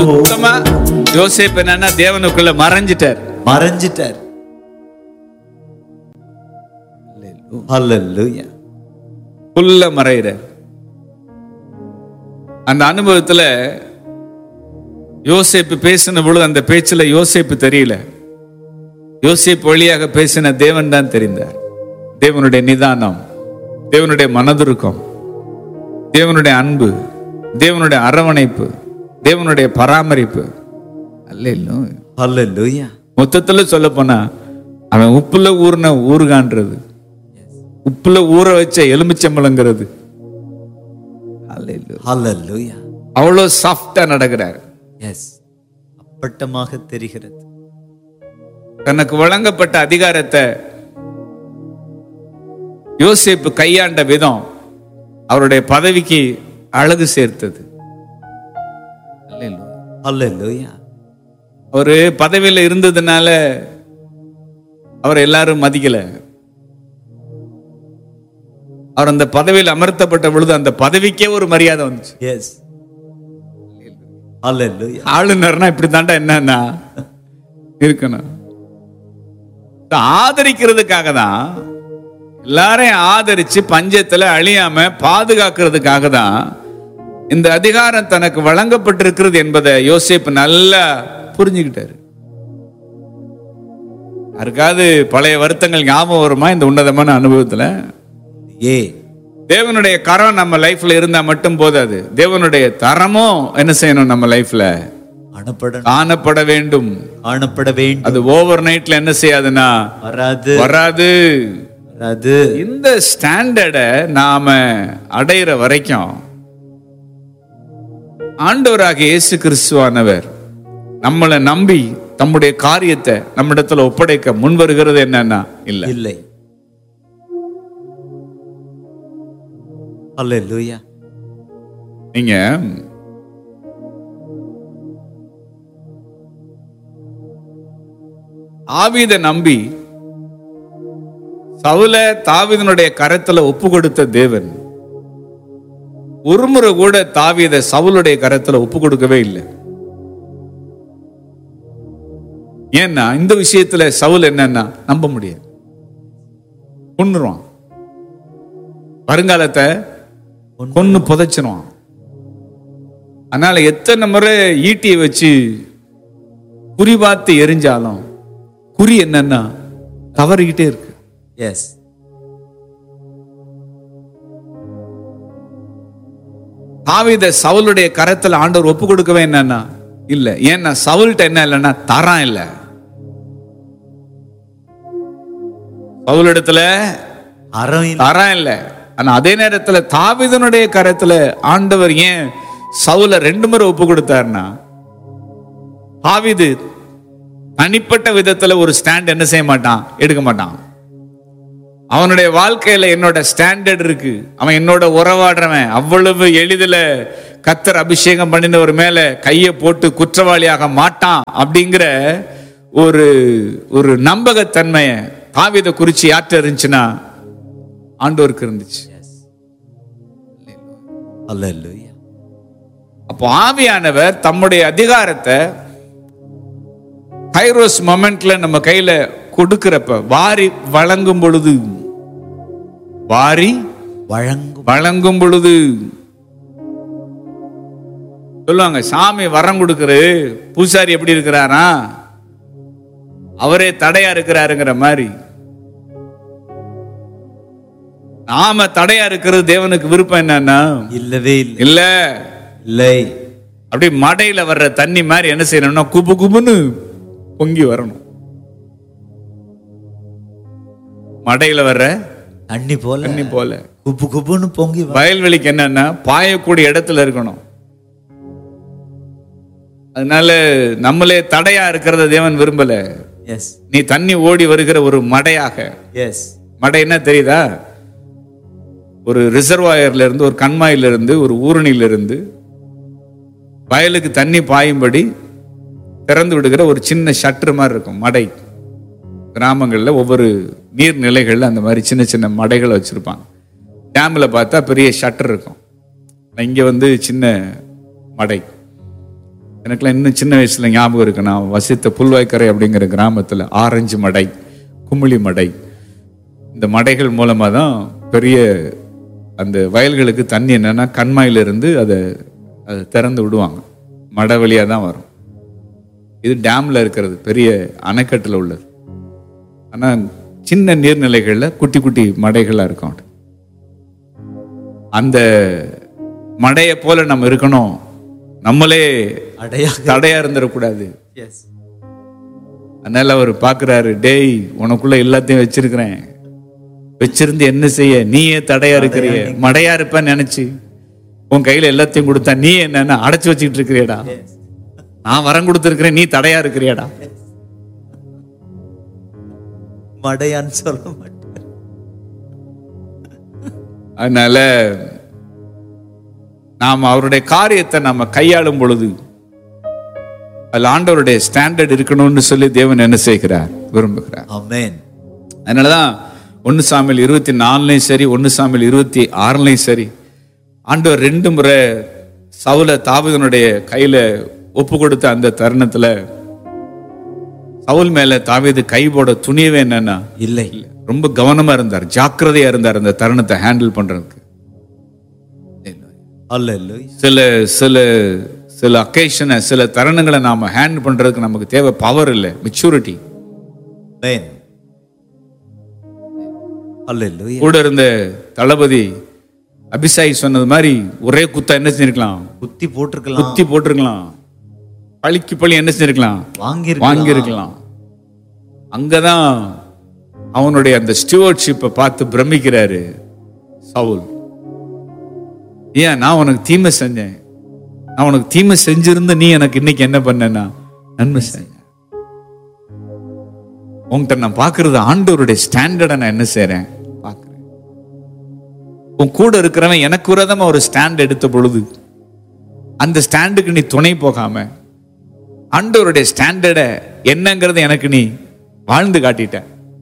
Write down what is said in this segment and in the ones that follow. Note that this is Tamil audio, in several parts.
சுத்தமா யோசேப்பு என்னன்னா தேவனுக்குள்ள மறைஞ்சிட்டார் மறைஞ்சிட்டார் ஹalleluya புல்ல மறைகிறார் அந்த அனுபவத்துல யோசேப்பு பேசின பொழுது அந்த பேச்சுல யோசேப்பு தெரியல யோசேப்பு வழியாக பேசின தேவன் தான் தெரிந்தார் தேவனுடைய நிதானம் தேவனுடைய மனதுருக்கம் தேவனுடைய அன்பு தேவனுடைய அரவணைப்பு தேவனுடைய பராமரிப்பு அல்ல ஹalleluya மொத்தத்துல சொல்ல போனா அவன் உப்புல ஊறின ஊறுகான்றது உப்புல ஊற வச்ச எலுமிச்சம்பழங்கிறது அல்லேலூயா. ஹalleluya அவ்வளவு சாஃப்டா நடக்கிறார் எஸ் அப்பட்டமாக தெரிகிறது தனக்கு வழங்கப்பட்ட அதிகாரத்தை யோசேப்பு கையாண்ட விதம் அவருடைய பதவிக்கு அழகு சேர்த்தது அல்லேலூயா. ஹalleluya அவரு பதவியில இருந்ததுனால அவர் எல்லாரும் மதிக்கல அவர் அந்த பதவியில் அமர்த்தப்பட்ட பொழுது அந்த பதவிக்கே ஒரு மரியாதை வந்துச்சு எஸ் ஹalleluya ஆளுநர்னா இப்படி தாண்டா என்னன்னா இருக்கணும் ஆதரிக்கிறதுக்காக தான் எல்லாரையும் ஆதரிச்சு பஞ்சத்துல அழியாம பாதுகாக்கிறதுக்காக தான் இந்த அதிகாரம் தனக்கு வழங்கப்பட்டிருக்கிறது என்பதை யோசேப்பு நல்லா புரிஞ்சுக்கிட்டாரு யாருக்காவது பழைய வருத்தங்கள் ஞாபகம் வருமா இந்த உன்னதமான அனுபவத்துல ஏ தேவனுடைய கரம் நம்ம லைஃப்ல இருந்தா மட்டும் போதாது தேவனுடைய தரமும் என்ன செய்யணும் நம்ம லைஃப்ல அனுப்பட காணப்பட வேண்டும் காணப்பட வேண்டும் அது ஓவர் நைட்ல என்ன செய்யாதுன்னா வராது வராது வராது இந்த ஸ்டாண்டர்டை நாம அடையிற வரைக்கும் ஆண்டவராக இயேசு கிறிஸ்துவானவர் நம்மளை நம்பி தம்முடைய காரியத்தை நம்மிடத்துல ஒப்படைக்க முன் வருகிறது என்னன்னா இல்ல இல்லை ஹalleluya நீங்க ஆவித நம்பி சவுல தாவீதனுடைய கரத்துல ஒப்பு கொடுத்த தேவன் ஒருமுறை கூட தாவீத சவுலுடைய கரத்துல ஒப்பு கொடுக்கவே இல்லை ஏன்னா இந்த விஷயத்துல சவுல் என்னன்னா நம்ப முடியாது கொன்னுருவான் வருங்காலத்தை கொன்னு புதைச்சிருவான் அதனால எத்தனை முறை ஈட்டியை வச்சு குறி பார்த்து எரிஞ்சாலும் குறி என்னன்னா தவறிக்கிட்டே இருக்கு எஸ் தாவீத சவுலுடைய கரத்துல ஆண்டவர் ஒப்பு கொடுக்கவே என்னன்னா இல்ல ஏன்னா சவுல்ட்ட என்ன இல்லைன்னா தரம் இல்ல சவுலிடத்துல அறம் இல்லை. தரம் இல்ல ஆனா அதே நேரத்துல தாவீதனுடைய கரத்துல ஆண்டவர் ஏன் சவுல ரெண்டு முறை ஒப்பு கொடுத்தாருன்னா தாவீது தனிப்பட்ட விதத்துல ஒரு ஸ்டாண்ட் என்ன செய்ய மாட்டான் எடுக்க மாட்டான் அவனுடைய வாழ்க்கையில என்னோட ஸ்டாண்டர்ட் இருக்கு அவன் என்னோட உறவாடுறவன் அவ்வளவு எளிதில கத்தர் அபிஷேகம் பண்ணினவர் மேல கையை போட்டு குற்றவாளியாக மாட்டான் அப்படிங்கிற ஒரு ஒரு நம்பகத்தன்மையை தாவீத குறிச்சு யாற்ற இருந்துச்சுன்னா ஆண்டோருக்கு இருந்துச்சு ஹalleluya அப்போ ஆவியானவர் தம்முடைய அதிகாரத்தை கைரோஸ் மொமெண்ட்ல நம்ம கையில கொடுக்கிறப்ப வாரி வழங்கும் பொழுது வாரி வழங்கும் வழங்கும் பொழுது சொல்லுவாங்க சாமி வரம் கொடுக்குறது பூசாரி எப்படி இருக்கிறாரா அவரே தடையா இருக்கிறாருங்கிற மாதிரி நாம தடையா இருக்கிறது தேவனுக்கு விருப்பம் என்னன்னா இல்லவே இல்லை இல்ல இல்லை அப்படியே மடையில வர்ற தண்ணி மாதிரி என்ன செய்யணும்னா குபு குபுன்னு பொங்கி வரணும் மடையில வர்ற தண்ணி போல தண்ணி போல குப்பு குப்புன்னு பொங்கி வ- வயல்வெளிக்கு என்னன்னா பாயக்கூடிய இடத்துல இருக்கணும் அதனால நம்மளே தடையா இருக்கிறத தேவன் விரும்பல எஸ் நீ தண்ணி ஓடி வருகிற ஒரு மடையாக எஸ் மடை என்ன தெரியுதா ஒரு ரிசர்வாயர்ல இருந்து ஒரு கண்மாயில இருந்து ஒரு ஊரணியில இருந்து வயலுக்கு தண்ணி பாயும்படி திறந்து விடுகிற ஒரு சின்ன ஷட்டர் மாதிரி இருக்கும் மடை கிராமங்கள்ல ஒவ்வொரு நீர்நிலைகள்ல அந்த மாதிரி சின்ன சின்ன மடைகளை வச்சிருப்பாங்க டேம்ல பார்த்தா பெரிய ஷட்டர் இருக்கும் இங்க வந்து சின்ன மடை எனக்குலாம் இன்னும் சின்ன வயசுல ஞாபகம் இருக்கு நான் வசித்த புல்வாய்க்கரை அப்படிங்கிற கிராமத்துல ஆரஞ்சு மடை குமிழி மடை இந்த மடைகள் மூலமா தான் பெரிய அந்த வயல்களுக்கு தண்ணி என்னன்னா கண்மாயில இருந்து அதை அதை திறந்து விடுவாங்க மடை வழியா தான் வரும் இது டேம்ல இருக்கிறது பெரிய அணைக்கட்டுல உள்ளது ஆனா சின்ன நீர்நிலைகள்ல குட்டி குட்டி மடைகளா இருக்கும் அந்த மடையை போல நம்ம இருக்கணும் நம்மளே அடையாக தடையா இருந்துடக்கூடாது எஸ் அதனால அவர் பார்க்கறாரு டேய் உனக்குள்ள எல்லாத்தையும் வச்சிருக்கிறேன் வச்சிருந்து என்ன செய்ய நீயே தடையா இருக்கிறிய மடையா இருப்பேன்னு நினைச்சு உன் கையில எல்லாத்தையும் கொடுத்தா நீ என்னன்னா அடைச்சு வச்சுக்கிட்டு இருக்கிறியடா நான் வரம் கொடுத்துருக்கிறேன் நீ தடையா இருக்கிறியடா மடையான்னு சொல்ல மாட்டேன் அதனால நாம் அவருடைய காரியத்தை நம்ம கையாளும் பொழுது அதுல ஆண்டவருடைய ஸ்டாண்டர்ட் இருக்கணும்னு சொல்லி தேவன் என்ன செய்கிறார் விரும்புகிறார் ஆமென் அதனாலதான் ஒன்னு சாமியில் இருபத்தி நாலுலையும் சரி ஒன்னு சாமியில் இருபத்தி ஆறுலையும் சரி ஆண்டவர் ரெண்டு முறை சவுல தாவீதனுடைய கையில ஒப்பு கொடுத்த அந்த தருணத்துல சவுல் மேல தாவீது கை போட துணியவே என்னன்னா இல்லை ரொம்ப கவனமா இருந்தார் ஜாக்கிரதையா இருந்தார் அந்த தருணத்தை ஹேண்டில் பண்றதுக்கு அல்லேலூயா சில சில சில அக்கேஷனை சில தருணங்களை நாம ஹேண்டில் பண்றதுக்கு நமக்கு தேவை பவர் இல்லை மெச்சூரிட்டி ஆமென் அல்லேலூயா கூட இருந்த தளபதி அபிஷாய் சொன்னது மாதிரி ஒரே குத்தா என்ன செஞ்சிருக்கலாம் குத்தி போட்டிருக்கலாம் குத்தி போட்டிருக்கலாம் பழிக்கு பழி என்ன செஞ்சிருக்கலாம் வாங்கி வாங்கியிருக்கலாம் அங்கதான் அவனுடைய அந்த ஸ்டியூவர்ட்ஷிப்பை பார்த்து பிரமிக்கிறாரு சவுல் ஏன் நான் உனக்கு தீமை செஞ்சேன் நான் உனக்கு தீமை செஞ்சிருந்த நீ எனக்கு இன்னைக்கு என்ன பண்ணேன்னா நன்மை செஞ்சேன் உன்கிட்ட நான் பார்க்கறது ஆண்டவருடைய ஸ்டாண்டர்டை நான் என்ன செய்றேன் பார்க்கிறேன் உன் கூட இருக்கிறவன் எனக்கு விரதமா ஒரு ஸ்டாண்ட் எடுத்த பொழுது அந்த ஸ்டாண்டுக்கு நீ துணை போகாம ஆண்டவருடைய ஸ்டாண்டர்டை என்னங்கிறது எனக்கு நீ வாழ்ந்து காட்டிட்ட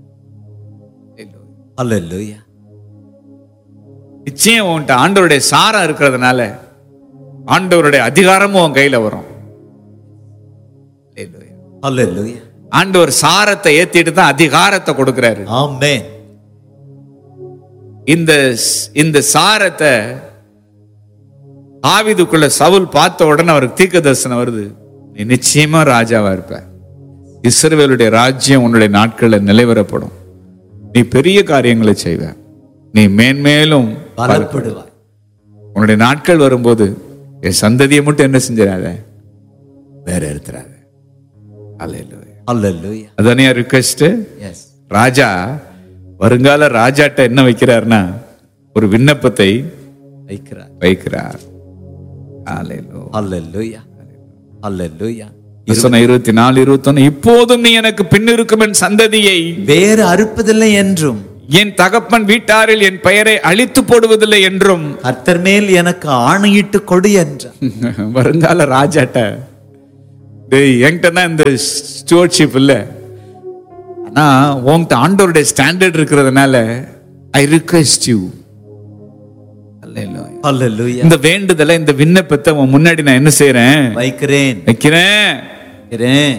அல்லேலூயா நிச்சயம் உன்கிட்ட ஆண்டவருடைய சாரம் இருக்கிறதுனால ஆண்டவருடைய அதிகாரமும் உன் கையில வரும் அல்லேலூயா ஆண்டவர் சாரத்தை ஏத்திட்டு தான் அதிகாரத்தை கொடுக்கிறாரு ஆமென் இந்த இந்த சாரத்தை ஆவிதுக்குள்ள சவுல் பார்த்த உடனே அவருக்கு தீர்க்க தரிசனம் வருது நீ நிச்சயமா ராஜாவா இருப்ப இஸ்ரவேலுடைய ராஜ்யம் உன்னுடைய நாட்கள்ல நிலைவரப்படும் நீ பெரிய காரியங்களை செய்வ நீ மேன்மேலும் பலப்படுவாய் உன்னுடைய நாட்கள் வரும்போது என் சந்ததியை மட்டும் என்ன செஞ்சிடாத வேற எடுத்துறாத அல்லேலூயா அல்லேலூயா அதானே ரிக்வெஸ்ட் எஸ் ராஜா வருங்கால ராஜாட்ட என்ன வைக்கிறார்னா ஒரு விண்ணப்பத்தை வைக்கிறார் வைக்கிறார் அல்லேலூயா. அல்லேலூயா அல்லேலூயா வசனம் இருபத்தி நாலு இருபத்தொன்னு இப்போதும் நீ எனக்கு பின்னிருக்கும் என் சந்ததியை வேறு அறுப்பதில்லை என்றும் என் தகப்பன் வீட்டாரில் என் பெயரை அழித்து போடுவதில்லை என்றும் கர்த்தர் மேல் எனக்கு ஆணையிட்டு கொடு என்றார் வருங்கால ராஜாட்ட டேய் என்கிட்ட தான் இந்த ஸ்டோர்ஷிப் இல்ல ஆனா உன்கிட்ட ஆண்டவருடைய ஸ்டாண்டர்ட் இருக்கிறதுனால ஐ ரிக்வெஸ்ட் யூ அல்லேலூயா இந்த வேண்டுதலை இந்த விண்ணப்பத்தை உன் முன்னாடி நான் என்ன செய்யறேன் வைக்கிறேன் வைக்கிறேன் வைக்கிறேன்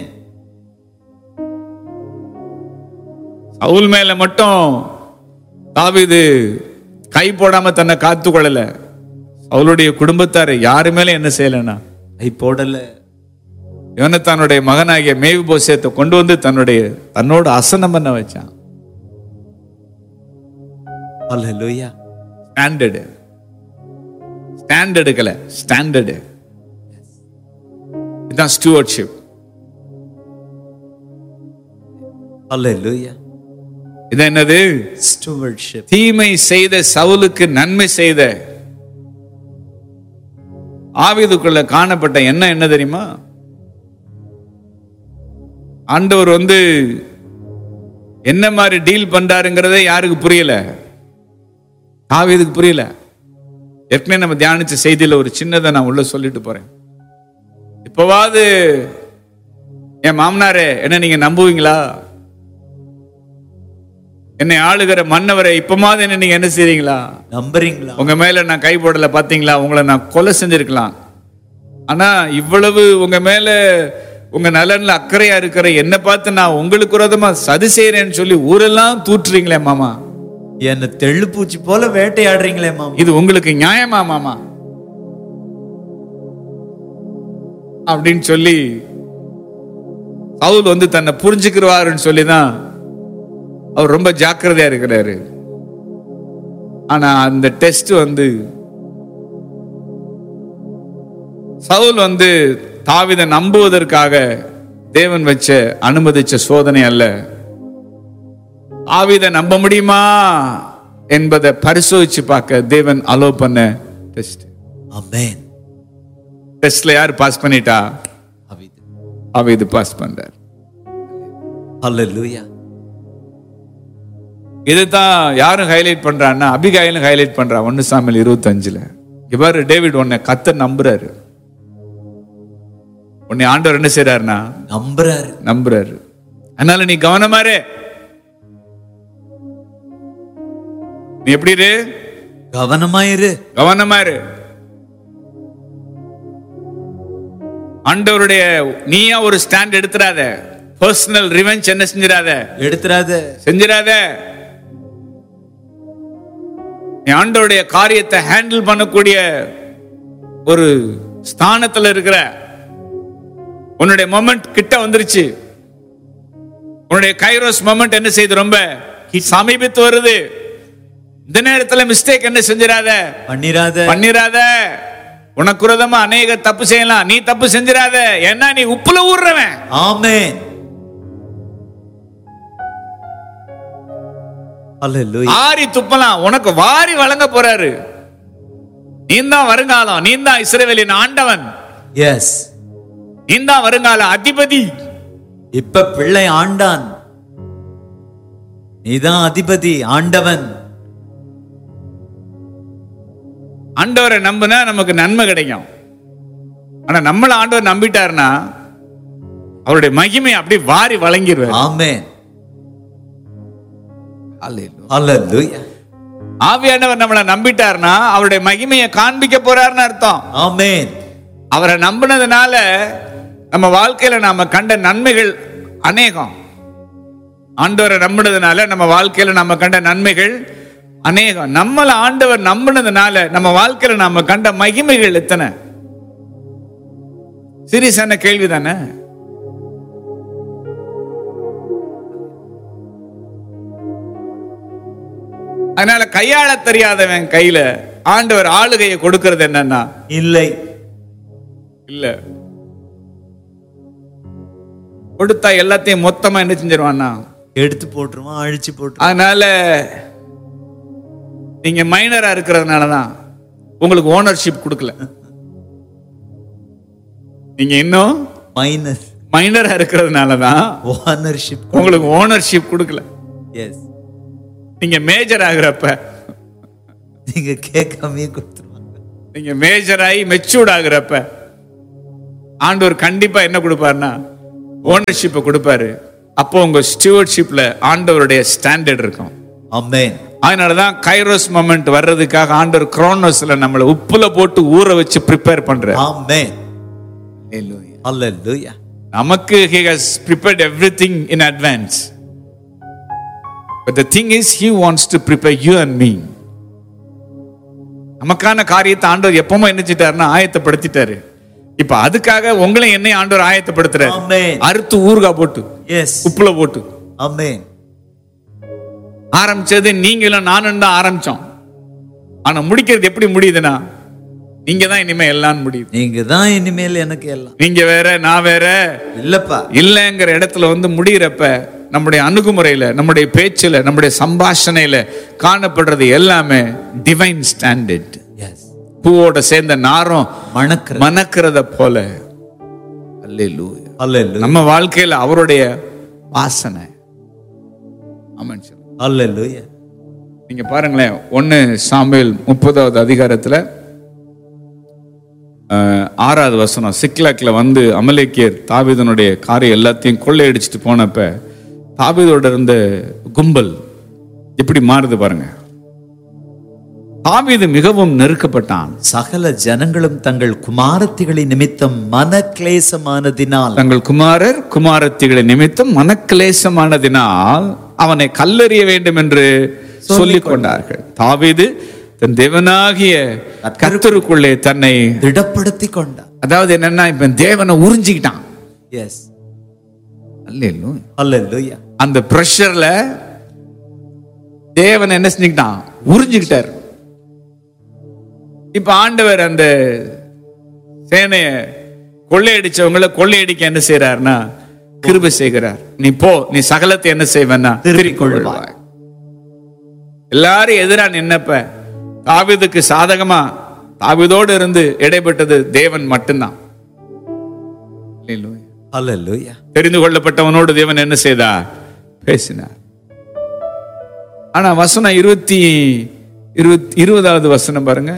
சவுல் மேல மட்டும் தாவீது கை போடாம தன்னை காத்து கொள்ளல அவளுடைய குடும்பத்தார் யாரு மேல என்ன செய்யலனா ஐ போடல யோனத்தானுடைய மகனாகிய மேவி போசியத்தை கொண்டு வந்து தன்னுடைய தன்னோட அசனம் பண்ண வச்சான் அல்லேலூயா ஸ்டாண்டர்டு ஸ்டாண்ட் எடுக்கல ஸ்டாண்டர்டு இதுதான் ஸ்டூவர்ட்ஷிப் அல்லேலூயா இது என்னது ஸ்டூவர்ட்ஷிப் தீமை செய்த சவுலுக்கு நன்மை செய்த ஆவிதுக்குள்ள காணப்பட்ட எண்ணம் என்ன தெரியுமா ஆண்டவர் வந்து என்ன மாதிரி டீல் பண்றாருங்கிறதே யாருக்கு புரியல ஆவிதுக்கு புரியல ஏற்கனவே நம்ம தியானிச்ச செய்தியில ஒரு சின்னதை நான் உள்ள சொல்லிட்டு போறேன் இப்பவாவது என் மாமனாரே என்ன நீங்க நம்புவீங்களா என்னை ஆளுகிற மன்னவரை இப்பமாவது என்ன நீங்க என்ன செய்றீங்களா நம்புறீங்களா உங்க மேல நான் கை போடல பாத்தீங்களா உங்களை நான் கொலை செஞ்சிருக்கலாம் ஆனா இவ்வளவு உங்க மேல உங்க நலன்ல அக்கறையா இருக்கிற என்ன பார்த்து நான் உங்களுக்கு விரோதமா சதி செய்யறேன்னு சொல்லி ஊரெல்லாம் தூற்றுறீங்களே மாமா என்ன தெள்ளுப்பூச்சி போல வேட்டையாடுறீங்களே மாமா இது உங்களுக்கு நியாயமா மாமா அப்படின்னு சொல்லி பவுல் வந்து தன்னை புரிஞ்சுக்கிறவாருன்னு சொல்லி தான் அவர் ரொம்ப ஜாக்கிரதையா இருக்கிறாரு ஆனா அந்த டெஸ்ட் வந்து சவுல் வந்து தாவிதை நம்புவதற்காக தேவன் வச்ச அனுமதிச்ச சோதனை அல்ல தாவீதை நம்ப முடியுமா என்பதை பரிசோதிச்சு பார்க்க தேவன் அலோ பண்ண டெஸ்ட் அமேன் டெஸ்ட்ல யார் பாஸ் பண்ணிட்டா அவிது தாவீது பாஸ் பண்றார் ஹalleluya இதுதான் யாரும் ஹைலைட் பண்றான்னா அபிகாயிலும் ஹைலைட் பண்றா ஒன்னு சாமியில் இருபத்தஞ்சுல இவர் டேவிட் உன்னை கத்த நம்புறாரு உன்னை ஆண்டவர் என்ன செய்றாருன்னா நம்புறாரு நம்புறாரு அதனால நீ கவனமாரு நீ எப்படி இரு கவனமாயிரு கவனமாரு ஆண்டவருடைய நீயா ஒரு ஸ்டாண்ட் எடுத்துறாத பர்சனல் ரிவெஞ்ச் என்ன செஞ்சிடாத எடுத்துறாத செஞ்சிடாத நீ ஆண்டவருடைய காரியத்தை ஹேண்டில் பண்ணக்கூடிய ஒரு ஸ்தானத்துல இருக்கிற உன்னுடைய மொமெண்ட் கிட்ட வந்துருச்சு உன்னுடைய கைரோஸ் மொமெண்ட் என்ன செய்யுது ரொம்ப சமீபத்து வருது இந்த நேரத்துல மிஸ்டேக் என்ன செஞ்சிடாத பண்ணிராத பண்ணிராத உனக்கு விரோதமா அநேக தப்பு செய்யலாம் நீ தப்பு செஞ்சிடாத ஏன்னா நீ உப்புல ஊர்றவன் ஆமென் ஹalleluya ஆரி துப்பலாம் உனக்கு வாரி வழங்க போறாரு நீ தான் வருங்காலம் நீ தான் இஸ்ரவேலின் ஆண்டவன் எஸ் நீ தான் வருங்கால அதிபதி இப்ப பிள்ளை ஆண்டான் நீதான் அதிபதி ஆண்டவன் ஆண்டவரை நம்பினா நமக்கு நன்மை கிடைக்கும் ஆனா நம்மள ஆண்டவர் நம்பிட்டாருன்னா அவருடைய மகிமை அப்படியே வாரி வழங்கிடுவார் ஆமென் ஹalleluya ஆவியானவர் நம்மளை நம்பிட்டாருன்னா அவருடைய மகிமையை காண்பிக்க போறாருன்னு அர்த்தம் ஆமென் அவரை நம்பினதுனால நம்ம வாழ்க்கையில நாம கண்ட நன்மைகள் அநேகம் ஆண்டவரை நம்பினதுனால நம்ம வாழ்க்கையில நம்ம கண்ட நன்மைகள் அநேகம் நம்மள ஆண்டவர் நம்பினதுனால நம்ம வாழ்க்கையில நாம கண்ட மகிமைகள் எத்தனை சீரியஸான கேள்வி தானே அதனால கையாள தெரியாதவன் கையில ஆண்டவர் ஆளுகையை கொடுக்கிறது என்னன்னா இல்லை இல்ல கொடுத்தா எல்லாத்தையும் மொத்தமா என்ன செஞ்சிருவான்னா எடுத்து போட்டுருவான் அழிச்சு போட்டுருவான் அதனால நீங்க மைனரா இருக்கிறதுனால தான் உங்களுக்கு ஓனர்ஷிப் கொடுக்கல நீங்க இன்னும் மைனஸ் மைனரா இருக்கிறதுனால தான் ஓனர்ஷிப் உங்களுக்கு ஓனர்ஷிப் கொடுக்கல எஸ் நீங்க மேஜர் ஆகுறப்ப நீங்க கேட்காமயே கொடுத்துருவாங்க நீங்க மேஜர் ஆகி மெச்சூர்ட் ஆகுறப்ப ஆண்டவர் கண்டிப்பா என்ன கொடுப்பாருன்னா ஓனர்ஷிப்பை கொடுப்பாரு அப்போ உங்க ஸ்டூவர்ட்ஷிப்ல ஆண்டவருடைய ஸ்டாண்டர்ட் இருக்கும் ஆமென் அதனாலதான் கைரோஸ் மொமெண்ட் வர்றதுக்காக ஆண்டவர் குரோனோஸ்ல நம்மளை உப்புல போட்டு ஊற வச்சு ப்ரிப்பேர் பண்ற ஆமென் ஹalleluya நமக்கு he has prepared everything in advance but the thing is he wants to prepare you and me நமக்கான காரியத்தை ஆண்டவர் எப்பவுமே என்னச்சிட்டாருன்னா ஆயத்தப்படுத்திட்டாரு இப்ப அதுக்காக உங்களை என்னை ஆண்டவர் ஆயத்தப்படுத்துறாரு ஆமென் அறுத்து ஊறுகாய் போட்டு எஸ் உப்புல போட்டு ஆமென் ஆரம்பிச்சது நீங்களும் நானும் தான் ஆரம்பிச்சோம் ஆனா முடிக்கிறது எப்படி முடியுதுன்னா நீங்க தான் இனிமே எல்லாம் முடியுது நீங்க தான் இனிமேல் எனக்கு எல்லாம் நீங்க வேற நான் வேற இல்லப்பா இல்லைங்கிற இடத்துல வந்து முடியிறப்ப நம்முடைய அணுகுமுறையில நம்முடைய பேச்சுல நம்முடைய சம்பாஷணையில காணப்படுறது எல்லாமே டிவைன் ஸ்டாண்டர்ட் எஸ் பூவோட சேர்ந்த நாரம் மணக்கிற மணக்கிறத போல அல்லேலூயா ஹalleluya நம்ம வாழ்க்கையில அவருடைய வாசனை ஆமாம் சார் ஹalleluya நீங்க பாருங்களேன் ஒன்னு சாமுவேல் முப்பதாவது அதிகாரத்துல அஹ், ஆறாவது வசனம் சிக்லாக்ல வந்து அமலேக்கியர் தாவீதனுடைய காரை எல்லாத்தையும் கொள்ளையடிச்சிட்டு போனப்ப தாவீதோட இருந்த கும்பல் எப்படி மாறுது பாருங்க தாவீது மிகவும் நெருக்கப்பட்டான் சகல ஜனங்களும் தங்கள் குமாரத்திகளின் நிமித்தம் மன கிளேசமானதினால் தங்கள் குமாரர் குமாரத்திகளை நிமித்தம் மனக்கிலேசமானதினால் அவனை கல்லெறிய வேண்டும் என்று சொல்லிக் கொண்டார்கள் தாவீது தன் தேவனாகிய கர்த்தருக்குள்ளே தன்னை திடப்படுத்தி கொண்டார் அதாவது என்னன்னா இப்ப தேவனை உறிஞ்சிக்கிட்டான் எஸ் அல்லேலூயா. அல்லேலூயா அந்த பிரஷர்ல தேவன் என்ன செஞ்சுக்கிட்டான் உறிஞ்சுக்கிட்டார் இப்ப ஆண்டவர் அந்த சேனைய கொள்ளையடிச்சவங்கள கொள்ளையடிக்க என்ன செய்யறாருன்னா கிருபை செய்கிறார் நீ போ நீ சகலத்தை என்ன செய்வேன்னா திருப்பிக் கொள்வாய் எல்லாரும் எதிரா நின்னப்ப தாவீதுக்கு சாதகமா தாவீதோடு இருந்து இடைப்பட்டது தேவன் மட்டும்தான் அல்லேலூயா. அல்லேலூயா தெரிந்து கொள்ளப்பட்டவனோடு தேவன் என்ன செய்தார் பேசினார் ஆனா வசனம் இருபத்தி இருபத்தி இருபதாவது வசனம் பாருங்க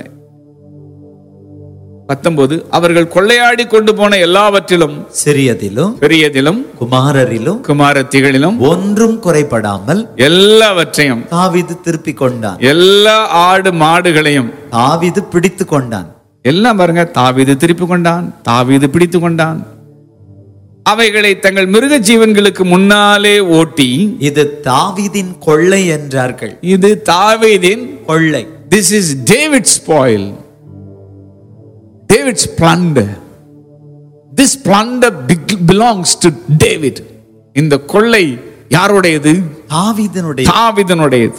பத்தொன்பது அவர்கள் கொள்ளையாடி கொண்டு போன எல்லாவற்றிலும் சிறியதிலும் பெரியதிலும் குமாரரிலும் குமாரத்திகளிலும் ஒன்றும் குறைபடாமல் எல்லாவற்றையும் தாவீது திருப்பிக் கொண்டான் எல்லா ஆடு மாடுகளையும் தாவீது பிடித்து கொண்டான் எல்லாம் பாருங்க தாவீது திருப்பி கொண்டான் தாவீது பிடித்து கொண்டான் அவைகளை தங்கள் மிருக ஜீவன்களுக்கு முன்னாலே ஓட்டி இது தாவீதின் கொள்ளை என்றார்கள் இது தாவீதின் கொள்ளை This is David's spoil. David's plunder. This plunder be- belongs to David. இந்த கொள்ளை யாருடையது தாவீதினுடைய தாவிதனுடையது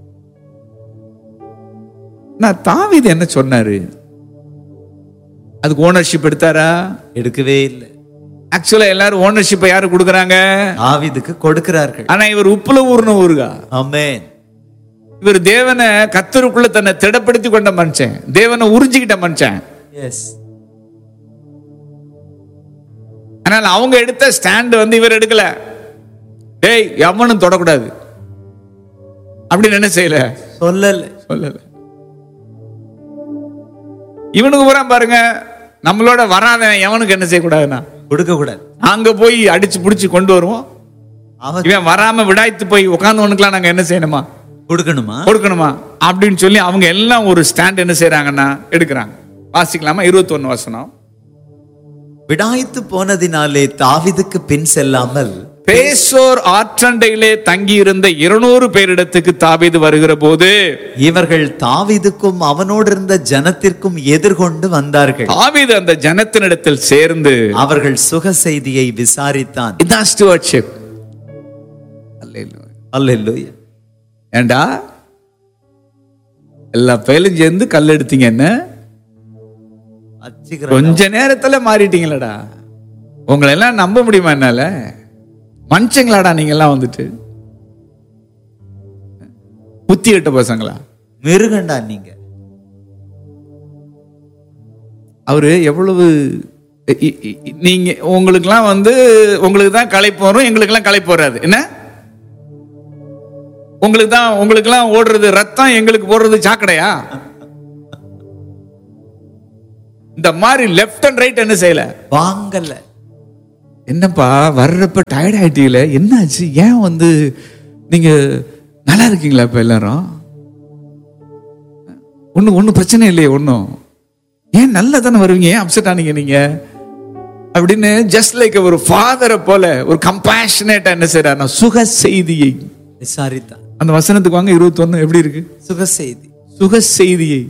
நான் தாவீது என்ன சொன்னாரு அதுக்கு ஓனர்ஷிப் எடுத்தாரா எடுக்கவே இல்லை ஆக்சுவலா எல்லாரும் ஓனர்ஷிப்பை யாரு கொடுக்கறாங்க தாவீதுக்கு கொடுக்கிறார்கள் ஆனா இவர் உப்புல ஊர்ன ஊருகா ஆமென் இவர் தேவனை கத்தருக்குள்ள தன்னை திடப்படுத்தி கொண்ட மனுஷன் தேவனை உறிஞ்சிக்கிட்ட மனுஷன் எஸ் ஆனால் அவங்க எடுத்த ஸ்டாண்ட் வந்து இவர் எடுக்கல டேய் எவனும் தொடக்கூடாது அப்படின்னு என்ன செய்யல சொல்லல சொல்லல இவனுக்கு பூரா பாருங்க நம்மளோட வராதவன் எவனுக்கு என்ன செய்யக்கூடாதுன்னா கொடுக்க கூடாது அங்க போய் அடிச்சு புடிச்சு கொண்டு வருவோம் அவன் இவன் வராம விடாய்த்து போய் உட்கார்ந்தவனுக்குலாம் நாங்க என்ன செய்யணுமா கொடுக்கணுமா கொடுக்கணுமா அப்படின்னு சொல்லி அவங்க எல்லாம் ஒரு ஸ்டாண்ட் என்ன செய்றாங்கன்னா எடுக்கிறாங்க வாசிக்கலாமா இருபத்தொன்னு வசனம் விடாய்த்து போனதினாலே தாவீதுக்கு பின் செல்லாமல் பேசோர் ஆற்றண்டையிலே தங்கியிருந்த இருநூறு பேரிடத்துக்கு தாவீது வருகிற போது இவர்கள் தாவீதுக்கும் அவனோடு இருந்த ஜனத்திற்கும் எதிர்கொண்டு வந்தார்கள் தாவீது அந்த ஜனத்தினிடத்தில் சேர்ந்து அவர்கள் சுக செய்தியை விசாரித்தான் இதான் ஸ்டுவர்ட்ஷிப் அல்லேலூயா ஏண்டா எல்லா பேரும் சேர்ந்து கல் எடுத்தீங்க என்ன அச்சிக்கிறோம் கொஞ்ச நேரத்துல மாறிட்டீங்களடா உங்களை எல்லாம் நம்ப முடியுமா என்னால மனுஷங்களாடா நீங்க எல்லாம் வந்துட்டு புத்தி கட்ட பசங்களா மிருகண்டா நீங்க அவரு எவ்வளவு இ- இ- இ- நீங்க உங்களுக்குலாம் வந்து உங்களுக்கு தான் களைப்பு வரும் எங்களுக்கெல்லாம் களைப்பு வராது என்ன உங்களுக்கு தான் உங்களுக்கெல்லாம் ஓடுறது ரத்தம் எங்களுக்கு போடுறது சாக்கடையா இந்த மாதிரி லெஃப்ட் அண்ட் ரைட் என்ன செய்யல வாங்கல என்னப்பா வர்றப்ப டயர்ட் ஆயிட்டீங்களே என்னாச்சு ஏன் வந்து நீங்க நல்லா இருக்கீங்களா இப்ப எல்லாரும் ஒண்ணு ஒண்ணும் பிரச்சனை இல்லையே ஒண்ணும் ஏன் நல்லா தானே வருவீங்க ஏன் அப்செட் ஆனீங்க நீங்க அப்படின்னு ஜஸ்ட் லைக் ஒரு ஃபாதரை போல ஒரு கம்பேஷனேட்டா என்ன செய்யறாருன்னா சுக செய்தியை விசாரித்தான் அந்த வசனத்துக்கு வாங்க இருபத்தொன்னு எப்படி இருக்கு சுக செய்தி சுக செய்தியை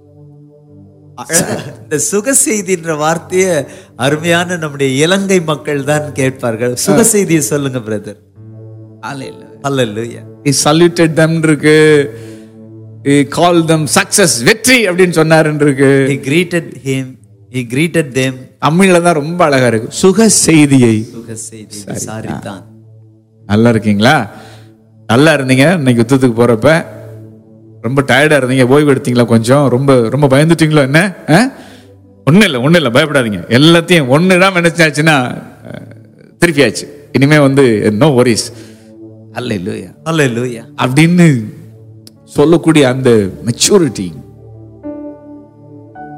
இந்த சுக செய்தின்ற வார்த்தைய அருமையான நம்முடைய இலங்கை மக்கள் தான் கேட்பார்கள் சுக செய்தியை சொல்லுங்க பிரதர் அல்லேலூயா he saluted them இருக்கு he called them success வெற்றி அப்படின்னு சொன்னாருன்னு இருக்கு he greeted him he greeted them தமிழ்ல தான் ரொம்ப அழகா இருக்கு சுக செய்தியை சுக செய்தி விசாரித்தான் நல்லா இருக்கீங்களா நல்லா இருந்தீங்க இன்னைக்கு யுத்தத்துக்கு போறப்ப ரொம்ப டயர்டா இருந்தீங்க ஓய்வு எடுத்தீங்களா கொஞ்சம் ரொம்ப ரொம்ப பயந்துட்டீங்களோ என்ன ஒன்றும் இல்லை ஒன்றும் இல்லை பயப்படாதீங்க எல்லாத்தையும் ஒன்று தான் நினைச்சாச்சுன்னா அஹ், திருப்பியாச்சு இனிமே வந்து நோ ஒரிஸ் அல்ல இல்லையா அல்லேலூயா அப்படின்னு சொல்லக்கூடிய அந்த மெச்சூரிட்டி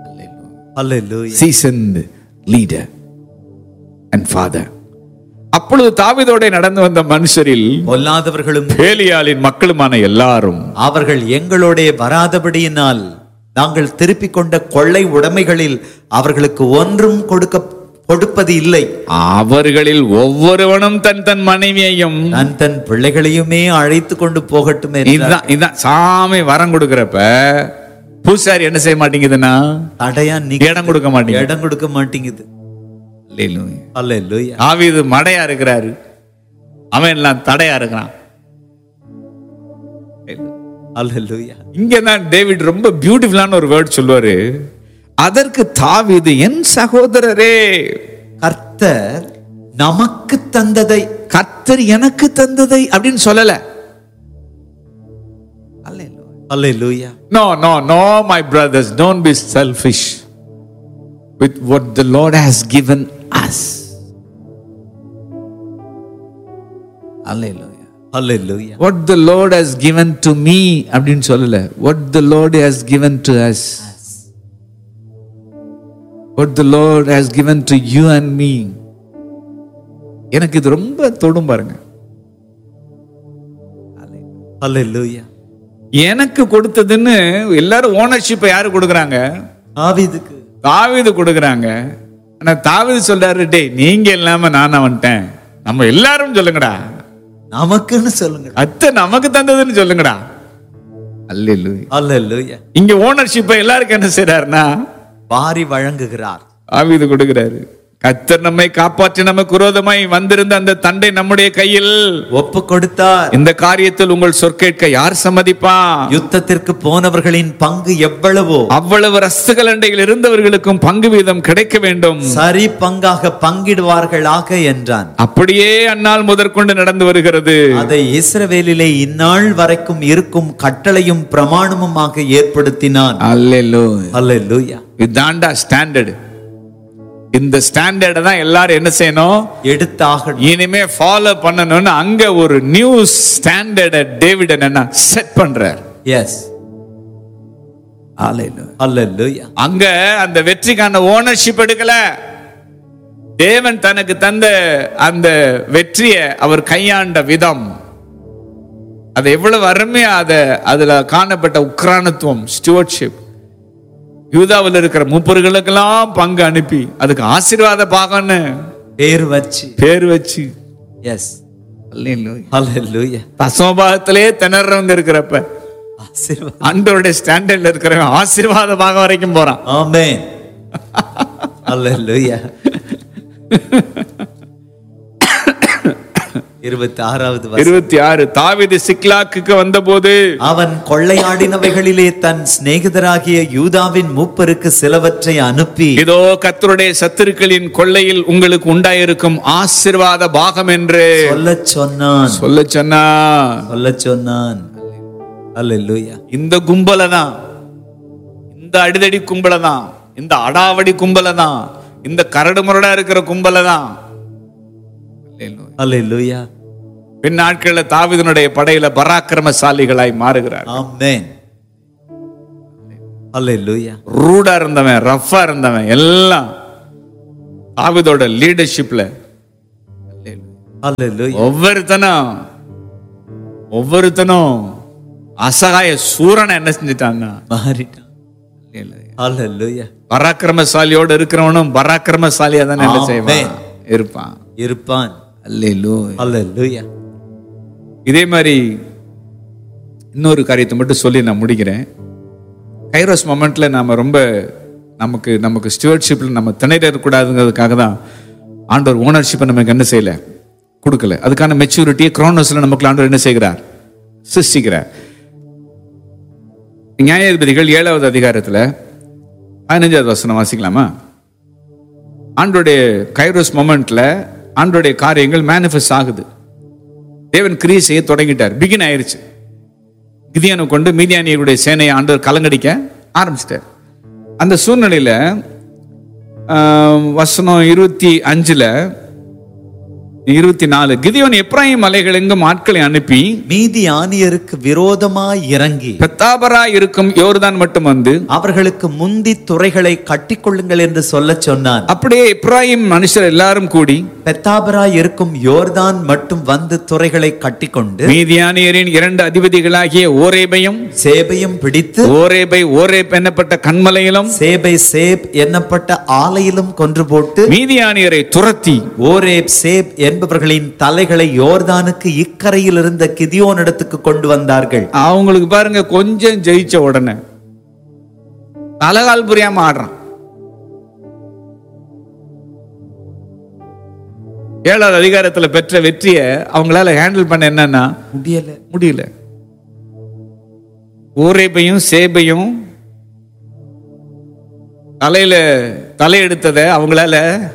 அல்லேலூயா seasoned leader and father அப்ப அப்பொழுது தாவீதோட நடந்து வந்த மனுஷரில் பொல்லாதவர்களும் பேலியாளின் மக்களுமான எல்லாரும் அவர்கள் எங்களோடே வராதபடியினால் நாங்கள் திருப்பிக் கொண்ட கொள்ளை உடைமைகளில் அவர்களுக்கு ஒன்றும் கொடுக்க கொடுப்பது இல்லை அவர்களில் ஒவ்வொருவனும் தன் தன் மனைவியையும் நான் தன் பிள்ளைகளையுமே அழைத்து கொண்டு போகட்டும் என்றார். இதுதான் இதுதான் சாமி வரம் கொடுக்கறப்ப பூசாரி என்ன செய்ய மாட்டேங்குதுன்னா தடையா நிக்க இடம் கொடுக்க மாட்டேங்குது இடம் கொடுக்க மாட்டேங்குது அல்லேலூயா ஆவிது மடையா இருக்கிறாரு அவன் எல்லாம் தடையா இருக்கிறான் அல்லேலூயா இங்க தான் டேவிட் ரொம்ப பியூட்டிஃபுல்லான ஒரு வேர்ட் சொல்லுவாரு அதற்கு தாவீது என் சகோதரரே கர்த்தர் நமக்கு தந்ததை கர்த்தர் எனக்கு தந்ததை அப்படின்னு சொல்லல அல்லேலூயா No, no, no, my brothers, don't be selfish with what the Lord has given us. Hallelujah. Hallelujah What the Lord has given to me அப்படின்னு சொல்லல what the Lord has given to us what the Lord has given to you and me எனக்கு இது ரொம்ப தொடும் பாருங்க அல்லேலூயா எனக்கு கொடுத்ததுன்னு எல்லாரும் ஓனர்ஷிப்பை யாரு கொடுக்குறாங்க ஆவிதுக்கு தாவீது கொடுக்குறாங்க ஆனா தாவீது சொல்றாரு டேய் நீங்க இல்லாம நான் வந்துட்டேன் நம்ம எல்லாரும் சொல்லுங்கடா நமக்குன்னு சொல்லுங்க அத்தை நமக்கு தந்ததுன்னு சொல்லுங்கடா அல்லேலூயா அல்லேலூயா இங்க ஓனர்ஷிப்பை எல்லாருக்கும் என்ன செய்றாருன்னா வாரி வழங்குகிறார் ஆவிது கொடுக்கிறாரு கத்தர் நம்மை காப்பாற்றி நமக்கு விரோதமாய் வந்திருந்த அந்த தண்டை நம்முடைய கையில் ஒப்பு கொடுத்தார் இந்த காரியத்தில் உங்கள் சொற்கேட்க யார் சம்மதிப்பான் யுத்தத்திற்கு போனவர்களின் பங்கு எவ்வளவோ அவ்வளவு ரஸ்துகலண்டையில் இருந்தவர்களுக்கும் பங்கு வீதம் கிடைக்க வேண்டும் சரி பங்காக பங்கிடுவார்களாக என்றான் அப்படியே அந்நாள் முதற்கொண்டு நடந்து வருகிறது அதை இஸ்ரவேலிலே இந்நாள் வரைக்கும் இருக்கும் கட்டளையும் பிரமாணமுமாக ஏற்படுத்தினான் அல்லேலூயா அல்லேலூயா இதாண்டா ஸ்டாண்டர்டு இந்த ஸ்டாண்டர்டை தான் எல்லாரும் என்ன செய்யணும் எடுத்தாக இனிமே ஃபாலோ பண்ணணும்னு அங்க ஒரு நியூ ஸ்டாண்டர்டை டேவிட் என்ன செட் பண்றார் எஸ் அல்லேலூயா அங்க அந்த வெற்றிக்கான ஓனர்ஷிப் எடுக்கல தேவன் தனக்கு தந்த அந்த வெற்றியை அவர் கையாண்ட விதம் அது எவ்வளவு அருமையா அத அதுல காணப்பட்ட உக்ரானத்துவம் ஸ்டுவர்ட்ஷிப் யூதாவில் இருக்கிற மூப்பர்களுக்கெல்லாம் பங்கு அனுப்பி அதுக்கு ஆசீர்வாத பாகம்னு பேர் வச்சு பேர் வச்சு எஸ் அல்லேலூயா தசோபாகத்திலே திணறவங்க இருக்கிறப்ப ஆசீர்வாதம் ஆண்டவருடைய ஸ்டாண்டர்ட்ல இருக்கிறவன் ஆசீர்வாத பாகம் வரைக்கும் போறான் ஆமென் அல்லேலூயா இருபத்தி ஆறாவது வசனம். இருபத்தி ஆறு தாவீது சிக்லாக்குக்கு வந்தபோது அவன் கொள்ளையாடினவைகளிலே தன் சிநேகிதராகிய யூதாவின் மூப்பருக்கு சிலவற்றை அனுப்பி இதோ கர்த்தருடைய சத்துருக்களின் கொள்ளையில் உங்களுக்கு உண்டாயிருக்கும் ஆசீர்வாத பாகம் என்று சொல்லச் சொன்னான் சொல்ல சொன்னா சொல்லச் சொன்னான் அல்லேலூயா இந்த கும்பலை தான் இந்த அடிதடி கும்பலை தான் இந்த அடாவடி கும்பலை தான் இந்த கரடு முரடா இருக்கிற கும்பலை தான் அல்லேலூயா பின் நாட்களில் தாவீதுனுடைய படையில பராக்கிரமசாலிகளாய் மாறுகிறார் ஆமென் அல்லேலூயா ரூடா இருந்தவன் ரஃபா இருந்தவன் எல்லாம் தாவீதோட லீடர்ஷிப்ல அல்லேலூயா ஒவ்வொருத்தனும் ஒவ்வொருத்தனும் அசகாய சூரனை என்ன செஞ்சிட்டான்னா மாறிட்டான் அல்லேலூயா பராக்கிரமசாலியோட இருக்கிறவனும் பராக்கிரமசாலியா தானே என்ன செய்வான் ஆமென். இருப்பான் இருப்பான் அல்லேலூயா அல்லேலூயா இதே மாதிரி இன்னொரு காரியத்தை மட்டும் சொல்லி நான் முடிக்கிறேன் கைரோஸ் மொமெண்ட்ல நாம ரொம்ப நமக்கு நமக்கு ஸ்டுவர்ட்ஷிப்ல நம்ம திணையிடக்கூடாதுங்கிறதுக்காக தான் ஆண்டவர் ஓனர்ஷிப்பை நமக்கு என்ன செய்யல கொடுக்கல அதுக்கான மெச்சூரிட்டியை குரோனோஸ்ல நமக்கு ஆண்டவர் என்ன செய்கிறார் சிருஷ்டிக்கிறார் நியாயாதிபதிகள் ஏழாவது அதிகாரத்துல பதினஞ்சாவது வசனம் வாசிக்கலாமா ஆண்டோடைய கைரோஸ் மொமெண்ட்ல ஆண்டோடைய காரியங்கள் மேனிஃபெஸ்ட் ஆகுது தேவன் கிரியை செய்ய தொடங்கிட்டார் பிகின் ஆயிருச்சு கிதியானை கொண்டு மீதியானியருடைய சேனையை ஆண்டவர் கலங்கடிக்க ஆரம்பிச்சிட்டார் அந்த சூழ்நிலையில ஆஹ், வசனம் இருபத்தி அஞ்சுல இருபத்தி நாலு கிதியோன் எப்ராஹிம் மலைகள் எங்கும் ஆட்களை அனுப்பி மீதி ஆணியருக்கு விரோதமாய் இறங்கி பெத்தாபரா இருக்கும் யோர்தான் மட்டும் வந்து அவர்களுக்கு முந்தி துறைகளை கட்டிக்கொள்ளுங்கள் என்று சொல்லச் சொன்னான் அப்படியே எப்ராஹிம் மனுஷர் எல்லாரும் கூடி பெத்தாபரா இருக்கும் யோர்தான் மட்டும் வந்து துறைகளை கட்டிக்கொண்டு மீதியானியரின் இரண்டு அதிபதிகளாகிய ஓரேபையும் சேபையும் பிடித்து ஓரேபை ஓரேப் என்னப்பட்ட கண்மலையிலும் சேபை சேப் என்னப்பட்ட ஆலையிலும் கொன்று போட்டு மீதியானியரை துரத்தி ஓரேப் சேப் என்பவர்களின் தலைகளை யோர்தானுக்கு இக்கரையில் இருந்த கிதியோனிடத்துக்கு கொண்டு வந்தார்கள் அவங்களுக்கு பாருங்க கொஞ்சம் ஜெயிச்ச உடனே தலகால் புரியாம ஆடுறான் ஏழாவது அதிகாரத்துல பெற்ற வெற்றியை அவங்களால ஹேண்டில் பண்ண என்னன்னா முடியல முடியல ஊரேபையும் சேபையும் தலையில தலையெடுத்ததை அவங்களால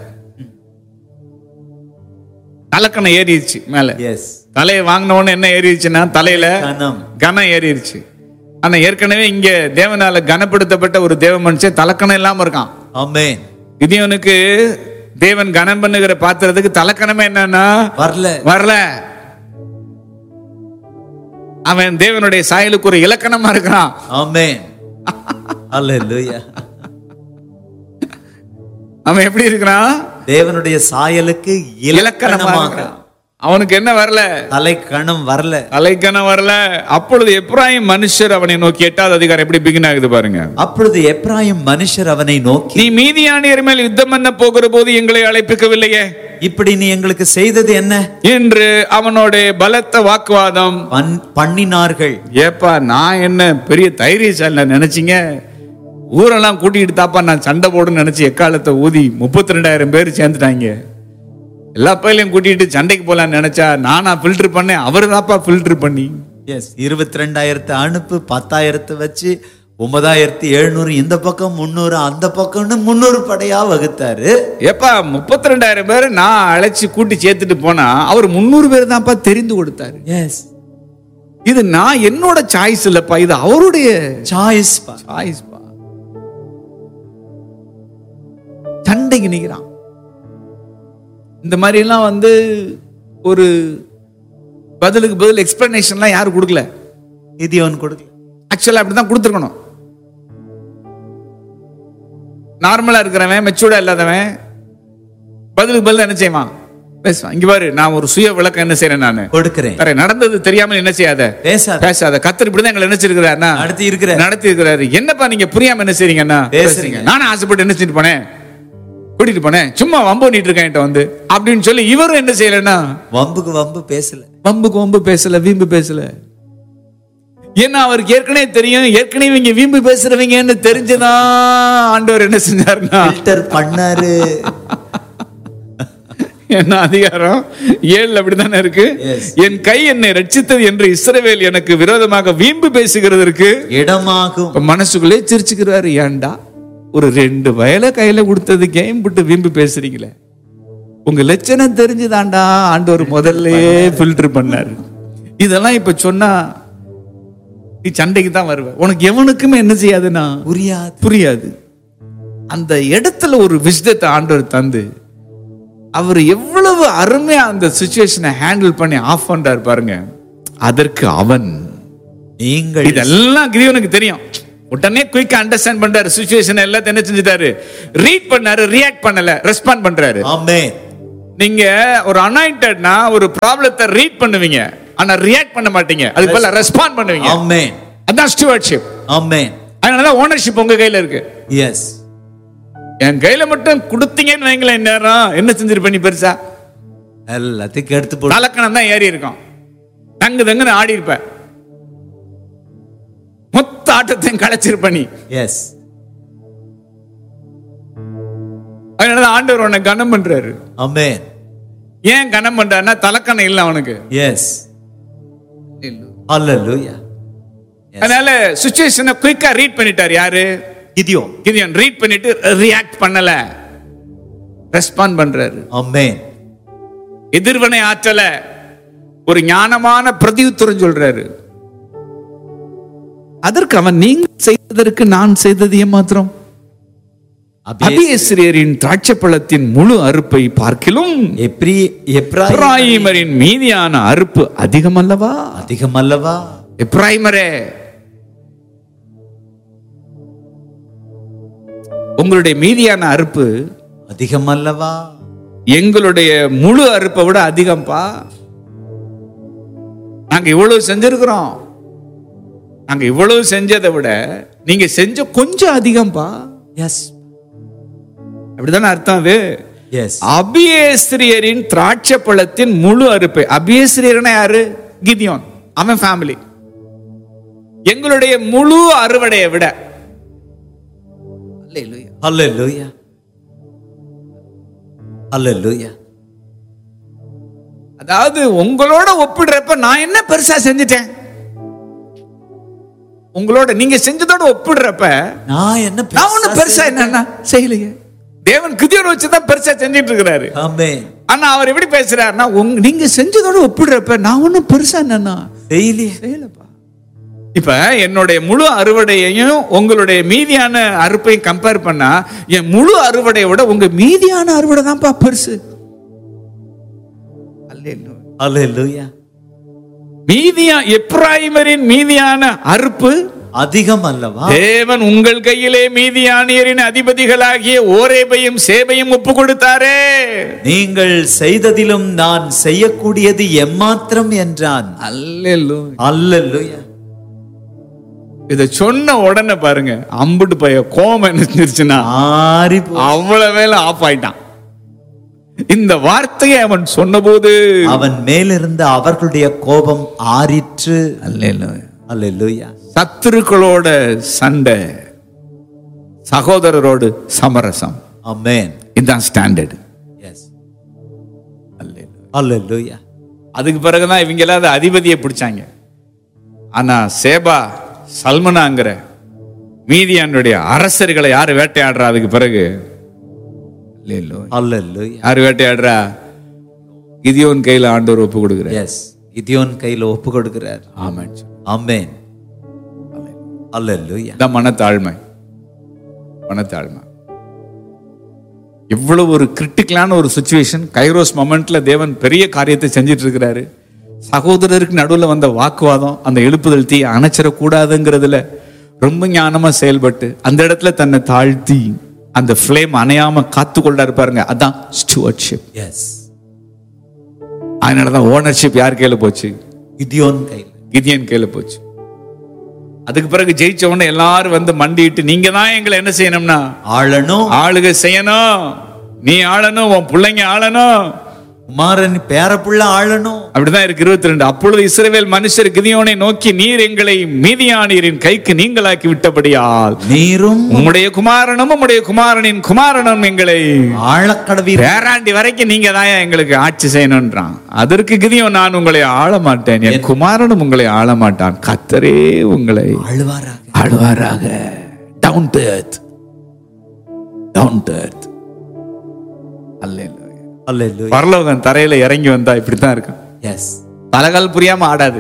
தலைக்கணம் ஏறிடுச்சு மேல எஸ் தலையை வாங்கின உடனே என்ன ஏறிடுச்சுன்னா தலையில கனம் கனம் ஏறிடுச்சு ஆனா ஏற்கனவே இங்க தேவனால கனப்படுத்தப்பட்ட ஒரு தேவ மனுஷன் தலக்கணம் இல்லாம இருக்கான் ஆமென் இதியவனுக்கு தேவன் கனம் பண்ணுகிற பாத்திரத்துக்கு தலக்கணமே என்னன்னா வரல வரல அவன் தேவனுடைய சாயலுக்கு ஒரு இலக்கணமா இருக்கிறான் ஆமென் அல்லேலூயா அவன் எப்படி இருக்கிறான் தேவனுடைய சாயலுக்கு இலக்கணமா இலக்கணமாக இருக்கிறான் அவனுக்கு என்ன வரல தலை கணம் வரல தலைக்கணம் வரல அப்பொழுது எப்ராஹிம் மனுஷர் அவனை நோக்கி எட்டாவது அதிகாரம் எப்படி பிகின் ஆகுது பாருங்க அப்பொழுது எப்ராயிம் மனுஷர் அவனை நோக்கி நீ மீதியானியர் மேல் யுத்தம் பண்ண போகிற போது எங்களை அழைப்பிக்கவில்லையே இப்படி நீ எங்களுக்கு செய்தது என்ன என்று அவனோட பலத்த வாக்குவாதம் பண்- பண்ணினார்கள் ஏப்பா நான் என்ன பெரிய தைரியசாலி நினைச்சீங்க ஊரெல்லாம் கூட்டிட்டு தாப்பா நான் சண்டை போடுன்னு நினைச்சு எக்காலத்தை ஊதி முப்பத்தி ரெண்டாயிரம் பேர் சேர்ந்துட்டாங்க எல்லா பையிலையும் கூட்டிட்டு சண்டைக்கு போலான்னு நினைச்சா நானா ஃபில்டர் பண்ணேன் அவர் தாப்பா ஃபில்டர் பண்ணி எஸ் இருபத்தி ரெண்டாயிரத்து அனுப்பு பத்தாயிரத்து வச்சு ஒன்பதாயிரத்தி எழுநூறு இந்த பக்கம் முந்நூறு அந்த பக்கம்னு முந்நூறு படையா வகுத்தாரு ஏப்பா முப்பத்தி ரெண்டாயிரம் பேரை நான் அழைச்சி கூட்டி சேர்த்துட்டு போனா அவர் முந்நூறு பேர் தான்ப்பா தெரிந்து கொடுத்தாரு எஸ் இது நான் என்னோட சாய்ஸ் இல்லப்பா இது அவருடைய சாய்ஸ் சாய்ஸ் பா சண்டைக்கு நிக்கிறான் இந்த மாதிரி எல்லாம் வந்து ஒரு பதிலுக்கு பதில் எக்ஸ்பிளனேஷன்லாம் யாரும் கொடுக்கல இது அவன் கொடுக்கல ஆக்சுவலா அப்படிதான் கொடுத்துருக்கணும் நார்மலா இருக்கிறவன் மெச்சூர்டா இல்லாதவன் பதிலுக்கு பதில் என்ன செய்வான் பேசுவான் இங்க பாரு நான் ஒரு சுய விளக்கம் என்ன செய்யறேன் நானு கொடுக்கிறேன் வேற நடந்தது தெரியாம என்ன செய்யாத பேசாத பேசாத கத்தர் இப்படிதான் எங்களை நினைச்சிருக்கிறாருன்னா அடுத்து இருக்கிற நடத்தி இருக்கிறாரு என்னப்பா நீங்க புரியாம என்ன செய்றீங்கன்னா பேசுறீங்க. நானும் ஆசைப்பட்டு என்ன செஞ்சுட்டு போனேன் கூட்டிட்டு போனேன் சும்மா வம்பு பண்ணிட்டு இருக்கேன் என்கிட்ட வந்து அப்படின்னு சொல்லி இவரும் என்ன செய்யலன்னா வம்புக்கு வம்பு பேசல வம்புக்கு வம்பு பேசல வீம்பு பேசல ஏன்னா அவருக்கு ஏற்கனவே தெரியும் ஏற்கனவே இவங்க வீம்பு பேசுறவங்கன்னு தெரிஞ்சுதான் ஆண்டவர் என்ன செஞ்சாருன்னா ஃபில்டர் பண்ணாரு என்ன அதிகாரம் ஏழுல அப்படித்தானே இருக்கு Yes. என் கை என்னை ரட்சித்தது என்று இஸ்ரவேல் எனக்கு விரோதமாக வீம்பு பேசுகிறதற்கு இடமாகும் இப்ப மனசுக்குள்ளே சிரிச்சுக்கிறாரு ஏன்டா ஒரு ரெண்டு வயலை கையில கொடுத்தது கேம் விட்டு வீம்பு பேசுறீங்களே உங்க லட்சணம் தெரிஞ்சுதான்டா ஆண்டவர் முதல்லயே ஃபில்டர் பண்ணாரு இதெல்லாம் இப்ப சொன்னா நீ சண்டைக்கு தான் வருவ உனக்கு எவனுக்குமே என்ன செய்யாதுன்னா புரியாது புரியாது அந்த இடத்துல ஒரு விஸ்தத்தை ஆண்டவர் தந்து அவர் எவ்வளவு அருமையா அந்த சுச்சுவேஷனை ஹேண்டில் பண்ணி ஆஃப் பண்றாரு பாருங்க அதற்கு அவன் நீங்கள் இதெல்லாம் கிரியவனுக்கு தெரியும் உடனே குயிக்கா அண்டர்ஸ்டாண்ட் பண்றாரு சுச்சுவேஷன் எல்லாத்தையும் என்ன செஞ்சுட்டாரு ரீட் பண்ணாரு ரியாக்ட் பண்ணல ரெஸ்பாண்ட் பண்றாரு ஆமென் நீங்க ஒரு அனாயிண்டட்னா ஒரு ப்ராப்ளத்தை ரீட் பண்ணுவீங்க ஆனா ரியாக்ட் பண்ண மாட்டீங்க அதுக்கு பதிலா ரெஸ்பாண்ட் பண்ணுவீங்க ஆமென் அதான் ஸ்டூவர்ட்ஷிப் ஆமென் அதனால ஓனர்ஷிப் உங்க கையில இருக்கு எஸ் என் கையில மட்டும் கொடுத்தீங்கன்னு வைங்களேன் நேரம் என்ன செஞ்சிருப்ப நீ பெருசா எல்லாத்தையும் கெடுத்து போட்டு தலக்கணம் தான் ஏறி இருக்கும் தங்கு தங்குன்னு ஆடி இருப்ப மொத்த ஆட்டத்தையும் களைச்சிருப்ப நீ எஸ் அதனால ஆண்டவர் உன்னை கனம் பண்றாரு ஆமென் ஏன் கனம் பண்றாருன்னா தலக்கணம் இல்லை அவனுக்கு எஸ் அல்லேலூயா அதனால சுச்சுவேஷனை குயிக்கா ரீட் பண்ணிட்டார் யாரு கிதியோன் கிதியோன் ரீட் பண்ணிட்டு ரியாக்ட் பண்ணல ரெஸ்பாண்ட் பண்றாரு ஆமென் எதிர்வினை ஆற்றல ஒரு ஞானமான பிரதியுத்தரம் சொல்றாரு அதற்கு அவன் நீங்க செய்ததற்கு நான் செய்தது ஏமாத்திரம் அபியேஸ்ரியரின் திராட்சைப்பழத்தின் முழு அறுப்பை பார்க்கிலும் எப்ரி எப்ராயிம் எப்ராயிமரின் மீதியான அறுப்பு அதிகம் அல்லவா அதிகம் அல்லவா எப்ராயிமரே உங்களுடைய மீதியான அறுப்பு அதிகம் அல்லவா எங்களுடைய முழு அறுப்பை விட அதிகம்ப்பா நாங்க இவ்வளவு செஞ்சிருக்கிறோம் நாங்க இவ்வளவு செஞ்சதை விட நீங்க செஞ்ச கொஞ்சம் அதிகம்ப்பா எஸ் அப்படிதானே அர்த்தம் அது எஸ் அபியேஸ்திரியரின் திராட்சை பழத்தின் முழு அறுப்பை அபியேஸ்திரியர்னா யாரு கிதியோன் அவன் ஃபேமிலி எங்களுடைய முழு அறுவடையை விட அல்லேலூயா. அல்லேலூயா அல்லேலூயா அதாவது உங்களோட ஒப்பிடுறப்ப நான் என்ன பெருசா செஞ்சுட்டேன் உங்களோட நீங்க செஞ்சதோட ஒப்பிடுறப்ப நான் என்ன நான் ஒண்ணும் பெருசா என்னன்னா செய்யலையே தேவன் கிதியோன் வச்சுதான் பெருசா செஞ்சிட்டு இருக்கிறாரு ஆமென் ஆனா அவர் எப்படி பேசுறாருன்னா உங்க நீங்க செஞ்சதோட ஒப்பிடுறப்ப நான் ஒண்ணும் பெருசா என்னன்னா டெய்லி செய்யலப்பா இப்ப என்னுடைய முழு அறுவடையையும் உங்களுடைய மீதியான அறுப்பையும் கம்பேர் பண்ணா என் முழு அறுவடையை விட உங்க மீதியான அறுவடை தான்ப்பா பெருசு அல்லேலூயா. அல்லேலூயா மீதியா எப்ராயிமரின் மீதியான அறுப்பு அதிகம் அல்லவா தேவன் உங்கள் கையிலே மீதியானியரின் அதிபதிகளாகிய ஓரேபையும் சேபையும் ஒப்பு கொடுத்தாரே நீங்கள் செய்ததிலும் நான் செய்யக்கூடியது எம்மாத்திரம் என்றான் அல்லேலூயா. அல்லேலூயா இத சொன்ன உடனே பாருங்க அம்புட்டு பைய கோபம் என்ன செஞ்சிருச்சுன்னா ஆறி போ- அவ்வளவு வேலை ஆஃப் ஆயிட்டான் இந்த வார்த்தையை அவன் சொன்னபோது அவன் மேலிருந்த அவர்களுடைய கோபம் ஆறிற்று அல்லேலூயா சத்துருக்களோட சண்டை சகோதரரோடு சமரசம் ஆமென் இதுதான் ஸ்டாண்டர்ட் எஸ் அல்லேலூயா அதுக்கு பிறகுதான் இவங்க எல்லாம் அதிபதியை பிடிச்சாங்க ஆனா சேபா சல்மனாங்கிற மீதியானுடைய அரசர்களை யாரு வேட்டையாடுறா அதுக்கு பிறகு அல்லேலூயா. அல்லேலூயா யாரு வேட்டையாடுறா கிதியோன் கையில ஆண்டவர் ஒப்பு கொடுக்குற எஸ் கிதியோன் கையில ஒப்பு கொடுக்கிறார் ஆமாம் ஆமென் அல்லேலூயா இதான் மனத்தாழ்மை மனத்தாழ்மை இவ்வளவு ஒரு கிரிட்டிக்கலான ஒரு சுச்சுவேஷன் கைரோஸ் மொமெண்ட்ல தேவன் பெரிய காரியத்தை செஞ்சிட்டு இருக்கிறாரு சகோதரருக்கு நடுவுல வந்த வாக்குவாதம் அந்த எழுப்புதல் தீ அணைச்சிடக்கூடாதுங்கிறதுல ரொம்ப ஞானமா செயல்பட்டு அந்த இடத்துல தன்னை தாழ்த்தி அந்த ஃப்ளேம் அணையாம காத்து கொண்டாரு பாருங்க அதான் ஸ்டுவர்ட்ஷிப் எஸ் அதனாலதான் ஓனர்ஷிப் யார் கையில போச்சு கிதியோன் கையில கிதியன் கையில போச்சு அதுக்கு பிறகு ஜெயிச்ச உடனே எல்லாரும் வந்து மண்டிட்டு நீங்க தான் எங்களை என்ன செய்யணும்னா ஆளணும் ஆளுக செய்யணும் நீ ஆளணும் உன் பிள்ளைங்க ஆளணும் குமாரன் பேரப்புள்ள ஆளணும் அப்படிதான் இருக்கு இருபத்தி ரெண்டு அப்பொழுது இஸ்ரவேல் மனுஷர் கிதியோனை நோக்கி நீர் எங்களை மீதியானீரின் கைக்கு நீங்களாக்கி விட்டபடியால் நீரும் உம்முடைய குமாரனும் உம்முடைய குமாரனின் குமாரனும் எங்களை ஆழக்கடவீர் பேராண்டி வரைக்கும் நீங்க தான் எங்களுக்கு ஆட்சி செய்யணும்ன்றான் அதற்கு கிதியோன் நான் உங்களை ஆள மாட்டேன் என் குமாரனும் உங்களை ஆள மாட்டான் கத்தரே உங்களை ஆழ்வாராக ஆழ்வாராக down to earth down to earth அல்லேலூயா அல்லேலூயா பரலோகம் தரையில இறங்கி வந்தா இப்படித்தான் இருக்கும் எஸ் தலகால் புரியாம ஆடாது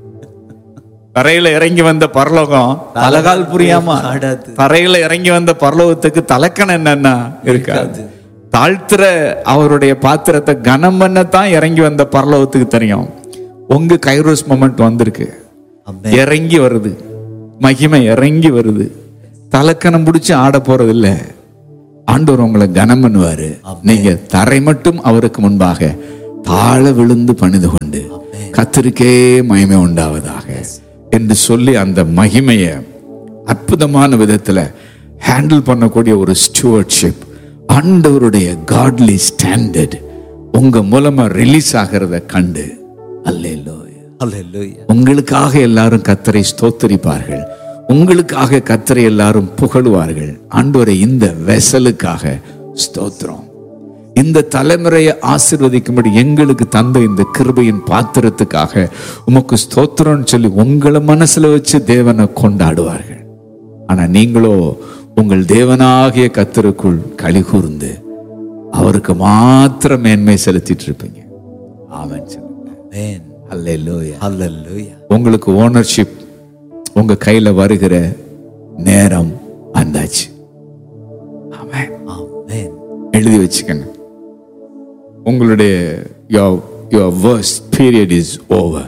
தரையில இறங்கி வந்த பரலோகம் தலகால் புரியாம ஆடாது. தரையில இறங்கி வந்த பரலோகத்துக்கு தலக்கணம் என்னன்னா இருக்காது தாழ்த்துற அவருடைய பாத்திரத்தை கனம் பண்ணத்தான் இறங்கி வந்த பரலோகத்துக்கு தெரியும் உங்க கைரோஸ் மொமெண்ட் வந்திருக்கு ஆமென் இறங்கி வருது மகிமை இறங்கி வருது தலக்கணம் பிடிச்சி ஆட போறது இல்ல ஆண்டவர் உங்களை கனம் பண்ணுவாரு நீங்க தரை மட்டும் அவருக்கு முன்பாக தாழ விழுந்து பணிந்து கொண்டு கத்திருக்கே மகிமை உண்டாவதாக என்று சொல்லி அந்த மகிமைய அற்புதமான விதத்துல ஹேண்டில் பண்ணக்கூடிய ஒரு ஸ்டூவர்ட்ஷிப் ஆண்டவருடைய காட்லி ஸ்டாண்டர்ட் உங்க மூலமா ரிலீஸ் ஆகிறத கண்டு அல்லேலூயா அல்லேலூயா உங்களுக்காக எல்லாரும் கத்தரை ஸ்தோத்தரிப்பார்கள் உங்களுக்காக கத்தரை எல்லாரும் புகழுவார்கள் ஆண்டவரை இந்த வெசலுக்காக ஸ்தோத்திரம் இந்த தலைமுறையை ஆசீர்வதிக்கும்படி எங்களுக்கு தந்த இந்த கிருபையின் பாத்திரத்துக்காக உமக்கு ஸ்தோத்திரம்னு சொல்லி உங்களை மனசுல வச்சு தேவனை கொண்டாடுவார்கள் ஆனா நீங்களோ உங்கள் தேவனாகிய கத்தருக்குள் களி கூர்ந்து அவருக்கு மாத்திரம் மேன்மை செலுத்திட்டு இருப்பீங்க ஆமென் சொல்லுங்க ஆமென் அல்லேலூயா அல்லேலூயா உங்களுக்கு ஓனர்ஷிப் உங்க கையில வருகிற நேரம் வந்தாச்சு ஆமென் எழுதி வச்சுக்கங்க உங்களுடைய your your worst period is over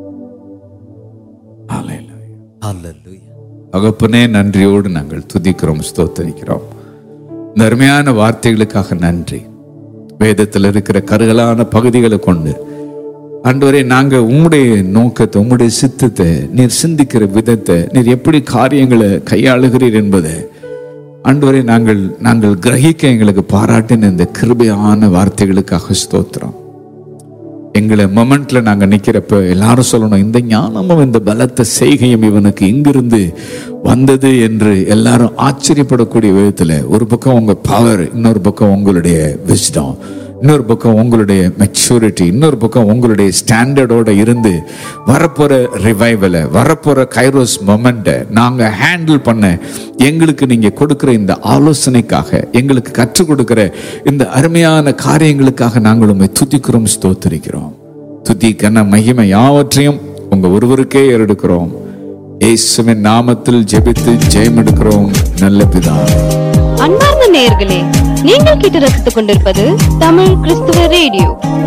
Hallelujah. ஹalleluya தகப்பனே நன்றியோடு நாங்கள் துதிக்கிறோம் ஸ்தோத்தரிக்கிறோம் இந்த அருமையான வார்த்தைகளுக்காக நன்றி வேதத்தில் இருக்கிற கருகலான பகுதிகளை கொண்டு ஆண்டவரே நாங்க உம்முடைய நோக்கத்தை உம்முடைய சித்தத்தை நீர் சிந்திக்கிற விதத்தை நீர் எப்படி காரியங்களை கையாளுகிறீர் என்பதை ஆண்டவரே நாங்கள் நாங்கள் கிரகிக்க எங்களுக்கு பாராட்டின இந்த கிருபையான வார்த்தைகளுக்காக ஸ்தோத்திரம் எங்களை மொமெண்ட்ல நாங்க நிக்கிறப்ப எல்லாரும் சொல்லணும் இந்த ஞானமும் இந்த பலத்த செய்கையும் இவனுக்கு இங்கிருந்து வந்தது என்று எல்லாரும் ஆச்சரியப்படக்கூடிய விதத்துல ஒரு பக்கம் உங்க பவர் இன்னொரு பக்கம் உங்களுடைய விஸ்டம் இன்னொரு பக்கம் உங்களுடைய மெச்சூரிட்டி இன்னொரு பக்கம் உங்களுடைய ஸ்டாண்டர்டோட இருந்து வரப்போற ரிவைவலை வரப்போற கைரோஸ் மொமெண்ட்டை நாங்க ஹேண்டில் பண்ண எங்களுக்கு நீங்க கொடுக்கிற இந்த ஆலோசனைக்காக எங்களுக்கு கற்றுக் கொடுக்கிற இந்த அருமையான காரியங்களுக்காக நாங்கள் உண்மை துதிக்கிறோம் ஸ்தோத்தரிக்கிறோம் துதி கன மகிமை யாவற்றையும் உங்க ஒருவருக்கே ஏறெடுக்கிறோம் இயேசுவின் நாமத்தில் ஜெபித்து ஜெயம் எடுக்கிறோம் நல்ல பிதாவே அன்பார்ந்த நேயர்களே நீங்கள் கேட்டு ரசித்துக் கொண்டிருப்பது தமிழ் கிறிஸ்துவ ரேடியோ